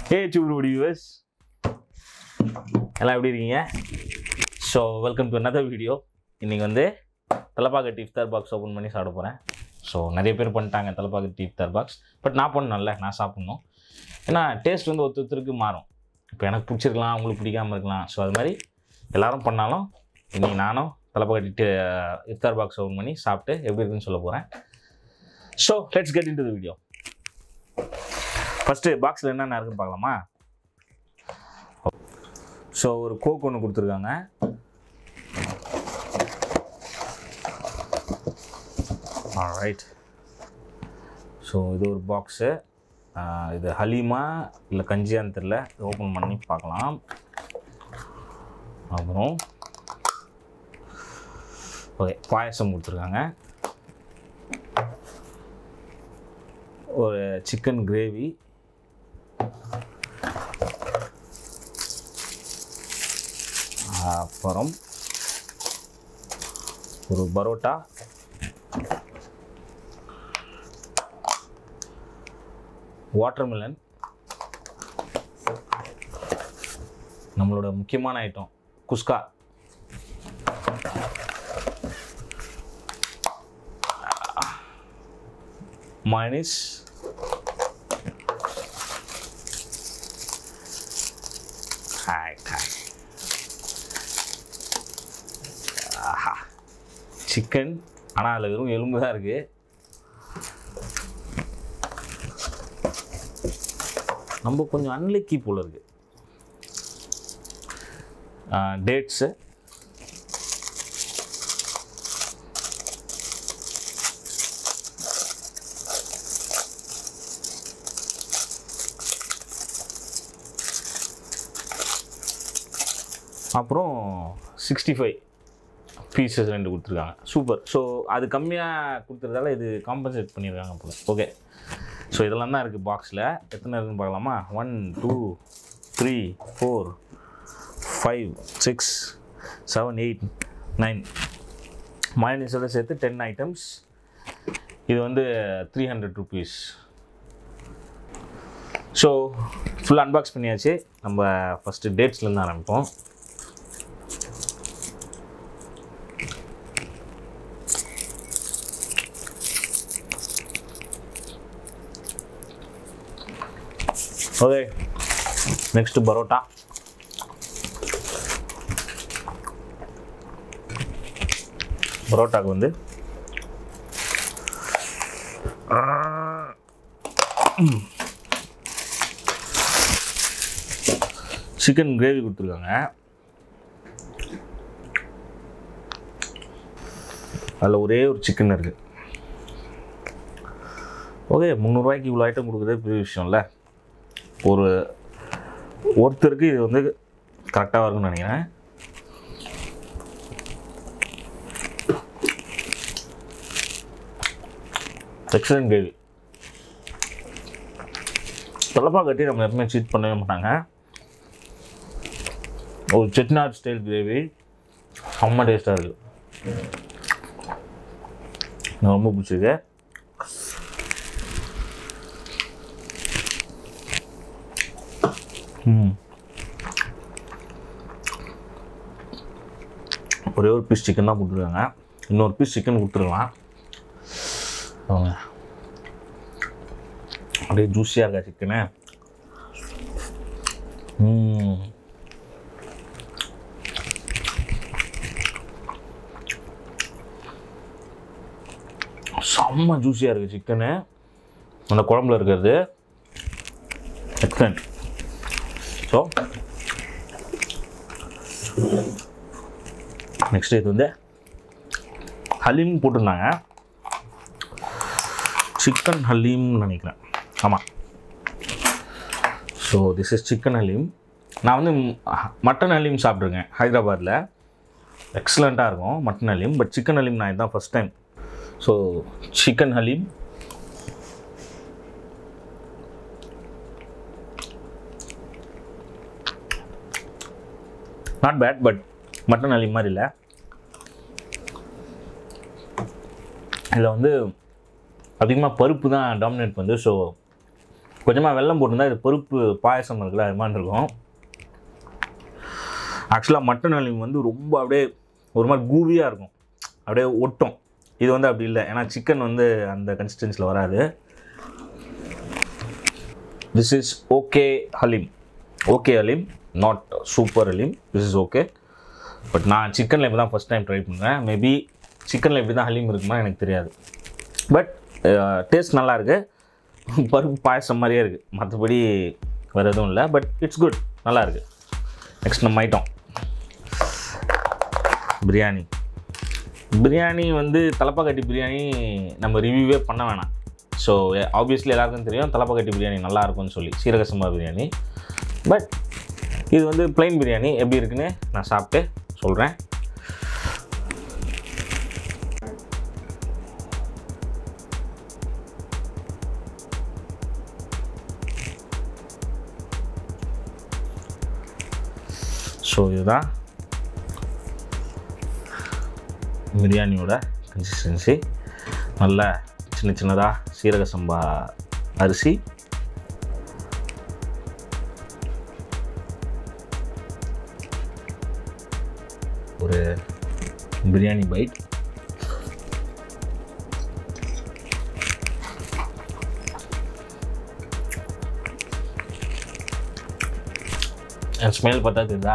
ஹே சூடு வியூவர்ஸ் எல்லாம் எப்படி இருக்கீங்க so welcome to another video இன்றைக்கி வந்து தலப்பாக்கட்டி இஃப்தார் பாக்ஸ் ஓப்பன் பண்ணி சாப்பிட போகிறேன் ஸோ நிறைய பேர் பண்ணிட்டாங்க தலப்பாக்கட்டி இஃப்தார் பாக்ஸ் பட் நான் பண்ணணும்ல நான் சாப்பிட்ணும் ஏன்னா டேஸ்ட் வந்து ஒருத்தர் ஒருத்தருக்கு மாறும் இப்போ எனக்கு பிடிச்சிருக்கலாம் அவங்களுக்கு பிடிக்காம இருக்கலாம் ஸோ அது மாதிரி எல்லாரும் பண்ணாலும் இன்றைக்கி நானும் தலப்பாக்கட்டி டி- இஃப்தார் பாக்ஸ் ஓப்பன் பண்ணி சாப்பிட்டு எப்படி இருக்குன்னு சொல்ல போகிறேன் so let's get into video first பாக்ஸில் என்னென்ன இருக்குன்னு பார்க்கலாமா ஸோ ஒரு கோக் ஒன்று கொடுத்துருக்காங்க ரைட் ஸோ இது ஒரு பாக்ஸு இது ஹலீமா இல்லை கஞ்சியான்னு தெரில ஓப்பன் பண்ணி பார்க்கலாம் அப்புறம் ஓகே பாயசம் கொடுத்துருக்காங்க ஒரு சிக்கன் கிரேவி அப்புறம் ஒரு பரோட்டா வாட்டர்மெலன் நம்மளோட முக்கியமான item kuska mayonnaise hi hi ஆஹா சிக்கன் ஆனால் அதில் வெறும் எலும்பு தான் இருக்குது நம்ம கொஞ்சம் அன்லக்கி போல இருக்கு டேட்ஸு அப்புறம் சிக்ஸ்டி ஃபைவ் பீசஸ் ரெண்டு கொடுத்துருக்காங்க சூப்பர் ஸோ அது கம்மியாக கொடுத்துறதால இது காம்பன்சேட் பண்ணியிருக்காங்க போல ஓகே ஸோ இதெல்லாம் தான் இருக்குது பாக்ஸில் எத்தனை இருக்குன்னு பார்க்கலாமா one two three four five six seven eight nine மயனீஸோட சேர்த்து டென் ஐட்டம்ஸ் இது வந்து three hundred rupees so full unbox பண்ணியாச்சு நம்ம ஃபஸ்ட்டு டேட்ஸ்லேருந்து ஆரம்பிப்போம் ஓகே நெக்ஸ்ட் பரோட்டா பரோட்டாக்கு வந்து சிக்கன் கிரேவி கொடுத்துருக்காங்க அதில் ஒரே ஒரு சிக்கன் இருக்குது ஓகே முந்நூறுரூவாய்க்கு இவ்வளோ ஐட்டம் கொடுக்குறதே பெரிய விஷயம்ல ஒரு ஒருத்தருக்கு இது வந்து கரெக்டாக இருக்கும்னு நினைக்கிறேன் எக்ஸலன்ட் கிரேவி தொலைப்பா கட்டி நம்ம எப்பவுமே சீட் பண்ணவே மாட்டாங்க ஒரு செட்நாட் ஸ்டைல் கிரேவி செம்ம டேஸ்ட்டாக இருக்குது எனக்கு ரொம்ப பிடிச்சிருக்கு ம் ஒரே ஒரு பீஸ் சிக்கன் தான் கொடுத்துருக்காங்க இன்னொரு பீஸ் சிக்கன் கொடுத்துருக்கலாம் அவங்க அப்படியே ஜூஸியாக இருக்கா சிக்கனு ம் செம்ம ஜூஸியாக இருக்குது சிக்கனு அந்த குழம்புல இருக்கிறது எக்ஸலண்ட் ஸோ நெக்ஸ்ட் இது வந்து ஹலீம் போட்டிருந்தாங்க சிக்கன் ஹலீம்னு நினைக்கிறேன் ஆமாம் so this is chicken haleem நான் வந்து மட்டன் ஹலீம் சாப்பிட்ருக்கேன் ஹைதராபாத்தில் எக்ஸலண்ட்டாக இருக்கும் mutton haleem but chicken haleem நான் இதுதான் first time so chicken haleem not bad but mutton haleem மாதிரி இல்லை இதில் வந்து அதிகமாக பருப்பு தான் டாமினேட் பண்ணுது ஸோ கொஞ்சமாக வெல்லம் போட்டிருந்தா இது பருப்பு பாயசம் இருக்குல்ல அது மாதிரி இருக்கும் ஆக்சுவலாக மட்டன் அலிம் வந்து ரொம்ப அப்படியே ஒரு மாதிரி கூவியாக இருக்கும் அப்படியே ஒட்டும் இது வந்து அப்படி இல்லை ஏன்னா சிக்கன் வந்து அந்த கன்சிஸ்டன்சியில் வராது this is okay haleem okay haleem not super haleem this is okay but நான் சிக்கனில் இப்போ தான் ஃபஸ்ட் டைம் ட்ரை பண்ணுறேன் மேபி சிக்கனில் எப்படி தான் ஹலீம் இருக்குமா எனக்கு தெரியாது பட் டேஸ்ட் நல்லா இருக்கு பருப்பு பாயசம் மாதிரியே இருக்குது மற்றபடி வேறு எதுவும் இல்லை பட் இட்ஸ் குட் நல்லா இருக்கு நெக்ஸ்ட் நம்ம ஐட்டம் பிரியாணி பிரியாணி வந்து தலப்பாக்கட்டி பிரியாணி நம்ம ரிவ்யூவே பண்ண வேணாம் ஸோ ஆப்வியஸ்லி எல்லாருக்கும் தெரியும் தலப்பாக்கட்டி பிரியாணி நல்லா இருக்கும்னு சொல்லி சீரக சம்பா பிரியாணி பட் இது வந்து plain பிரியாணி எப்படி இருக்குன்னு நான் சாப்பிட்டு சொல்கிறேன் ஸோ இதுதான் பிரியாணியோட கன்சிஸ்டன்சி நல்ல சின்ன சின்னதாக சீரக சம்பா அரிசி ஒரு பிரியாணி பைட் என் ஸ்மெல் பார்த்தா தெரியுதா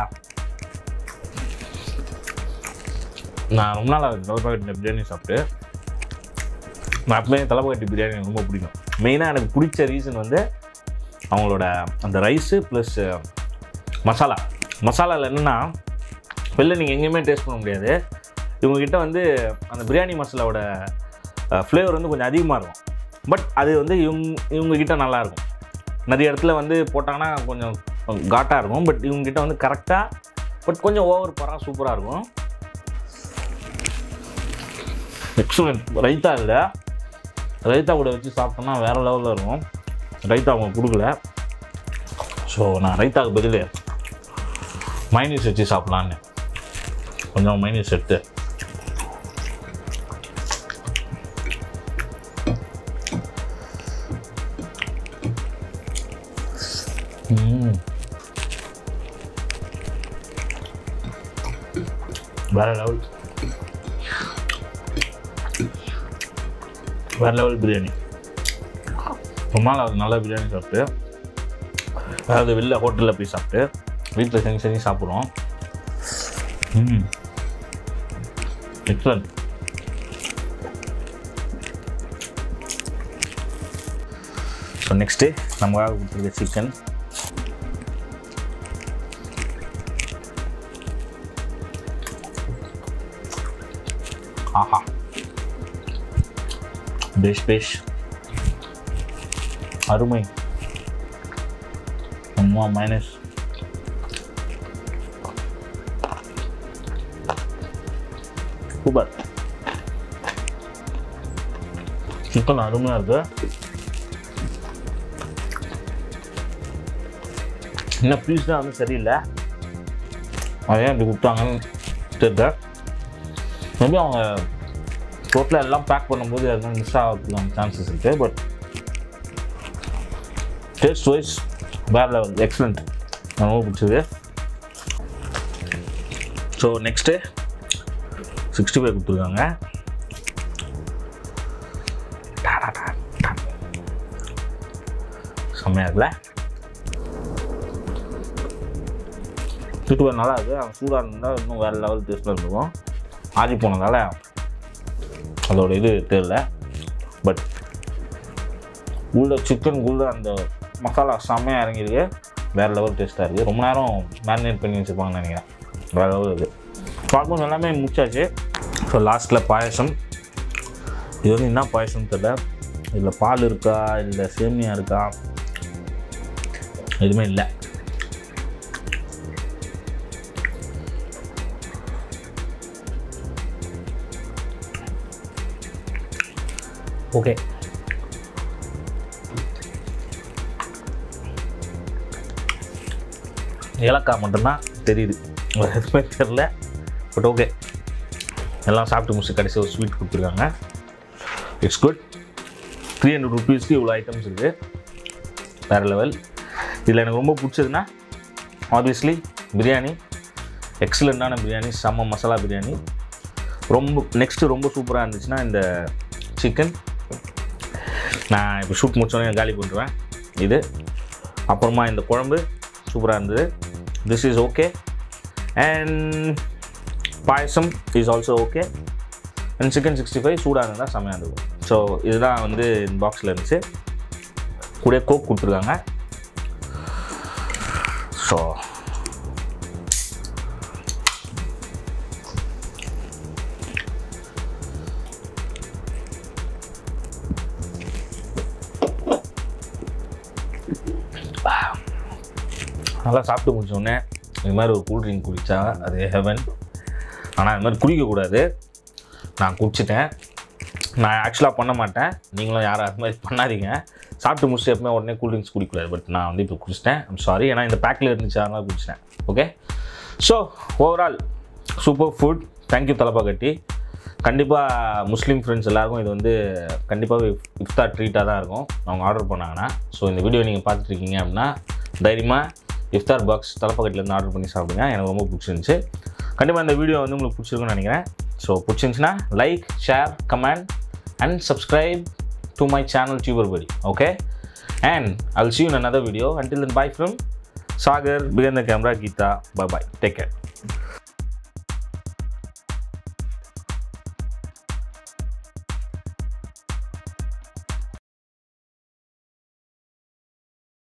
நான் ரொம்ப நாள் ஆகுது தலைப்பாக்கட்டி பிரியாணி சாப்பிட்டு நான் அப்பவே தலைப்பாக்கட்டி பிரியாணி எனக்கு ரொம்ப பிடிக்கும் மெயினாக எனக்கு பிடிச்ச ரீசன் வந்து அவங்களோட அந்த ரைஸு ப்ளஸ் மசாலா மசாலாவில் என்னென்னா வெளில நீங்கள் எங்கேயுமே டேஸ்ட் பண்ண முடியாது இவங்ககிட்ட வந்து அந்த பிரியாணி மசாலாவோட ஃப்ளேவர் வந்து கொஞ்சம் அதிகமாக இருக்கும் பட் அது வந்து இவங்க இவங்ககிட்ட நல்லாயிருக்கும் நிறைய இடத்துல வந்து போட்டாங்கன்னா கொஞ்சம் காட்டாக இருக்கும் பட் இவங்ககிட்ட வந்து கரெக்டாக பட் கொஞ்சம் ஓவர் பரா சூப்பராக இருக்கும் எக்ஸலண்ட் ரைத்தா இல்லை ரைத்தா கூட வச்சு சாப்பிட்டோம்னா வேறு லெவலில் இருக்கும் ரைத்தா அவங்க கொடுக்கல ஸோ நான் ரைத்தாவுக்கு பதில் மைனஸ் வச்சு சாப்பிட்லான்னு கொஞ்சம் மைனஸ் எடுத்து ம். வேற லெவல் வேற லெவல் பிரியாணி ரொம்ப நாள் அது நல்ல பிரியாணி சாப்பிட்டு அதாவது வெளில ஹோட்டலில் போய் சாப்பிட்டு வீட்டில் செஞ்சு செஞ்சு சாப்பிட்றோம் ம் எக்ஸலண்ட் ஸோ நெக்ஸ்ட்டு நமக்காக கொடுத்துருக்க சிக்கன் ஆஹா பேஷ் பேஷ் அருமை ஒன்மா மைனஸ் சூப்பர் சிக்கன் அருமையாக இருக்கு இன்னும் பீஸ் தான் வந்து சரியில்லை அதே அப்படி கொடுத்தாங்கன்னு தெரியல மேபி அவங்க டோட்டலாக எல்லாம் பேக் பண்ணும்போது எதுவும் மிஸ் ஆகிறதுக்கான சான்சஸ் இருக்குது பட் டேஸ்ட் வைஸ் வேறு லெவல் எக்ஸலண்ட் எனக்கு ரொம்ப பிடிச்சது ஸோ நெக்ஸ்ட்டு சிக்ஸ்டி ஃபைவ் கொடுத்துருக்காங்க செம்மையாக இருக்குல்ல சிக்ஸ்டி ஃபைவ் நல்லா இருக்குது அவன் சூடாக இருந்தால் இன்னும் வேறு லெவல் டேஸ்ட்டில் இருக்கும் ஆதி போனதால அதோட இது தெரியல பட் உள்ள சிக்கன் உள்ள அந்த மசாலா செம்மையாக இறங்கியிருக்கு வேறு லெவல் டேஸ்ட்டாக இருக்குது ரொம்ப நேரம் மேரினேட் பண்ணி வச்சுருப்பாங்கன்னு நினைக்கிறேன் வேறு லெவல் இருக்குது பார்க்கும்போது எல்லாமே முடிச்சாச்சு ஸோ லாஸ்ட்டில் பாயசம் இது வந்து என்ன பாயசம்னு தெரியல இதில் பால் இருக்கா இல்லை சேமியா இருக்கா எதுவுமே இல்லை ஓகே ஏலக்காய் மட்டும்தான் தெரியுது வேறு எதுவுமே தெரில பட் ஓகே எல்லாம் சாப்பிட்டு முடிச்சு கடைசி ஒரு ஸ்வீட் கொடுத்துருக்காங்க இட்ஸ் குட் த்ரீ ஹண்ட்ரட் ருபீஸ்க்கு இவ்வளோ ஐட்டம்ஸ் இருக்குது வேறு லெவல் இதில் எனக்கு ரொம்ப பிடிச்சதுன்னா ஆப்வியஸ்லி பிரியாணி எக்ஸலண்ட்டான பிரியாணி செம்ம மசாலா பிரியாணி ரொம்ப நெக்ஸ்ட்டு ரொம்ப சூப்பராக இருந்துச்சுன்னா இந்த சிக்கன் நான் இப்போ ஷூட் முடிச்சோடனே காலி பண்ணுறேன் இது அப்புறமா இந்த குழம்பு சூப்பராக இருந்தது this is okay and payasam is also okay and chicken sixty five சூடாக இருந்தால் செம்மையாக இருக்கும் ஸோ இதுதான் வந்து இந்த பாக்ஸில் இருந்துச்சு கூட கோக் கொடுத்துருக்காங்க ஸோ நல்லா சாப்பிட்டு முடிச்சோடனே இது மாதிரி ஒரு கூல் ட்ரிங்க் குடித்தா அது ஹெவன் ஆனால் இது மாதிரி குடிக்கக்கூடாது நான் குடிச்சிட்டேன் நான் ஆக்சுவலாக பண்ண மாட்டேன் நீங்களும் யாரும் அது மாதிரி பண்ணாதீங்க சாப்பிட்டு முடிச்சுட்டு எப்பவுமே உடனே கூல் ட்ரிங்க்ஸ் குடிக்கக்கூடாது பட் நான் வந்து இப்போ குடிச்சிட்டேன் ஐம் சாரி ஏன்னா இந்த பேக்கில் இருந்துச்சு அதனால குடிச்சிட்டேன் okay so overall super food thank you Thalappakatti கண்டிப்பாக முஸ்லீம் ஃப்ரெண்ட்ஸ் எல்லாருக்கும் இது வந்து கண்டிப்பாக இஃப்தார் ட்ரீட்டாக தான் இருக்கும் அவங்க ஆர்டர் பண்ணாங்கன்னா ஸோ இந்த வீடியோ நீங்கள் பார்த்துட்ருக்கீங்க அப்படின்னா தைரியமாக இஃப்தார் பாக்ஸ் தலப்பக்கட்டிலேருந்து ஆர்டர் பண்ணி சாப்பிடுங்க எனக்கு ரொம்ப பிடிச்சிருந்துச்சு கண்டிப்பாக இந்த வீடியோ வந்து உங்களுக்கு பிடிச்சிருக்குன்னு நினைக்கிறேன் ஸோ பிடிச்சிருந்துச்சுன்னா like share comment and subscribe to my channel டியூபர் படி okay and I'll see you in another video until then bye from Sagar behind the camera Geeta bye bye take care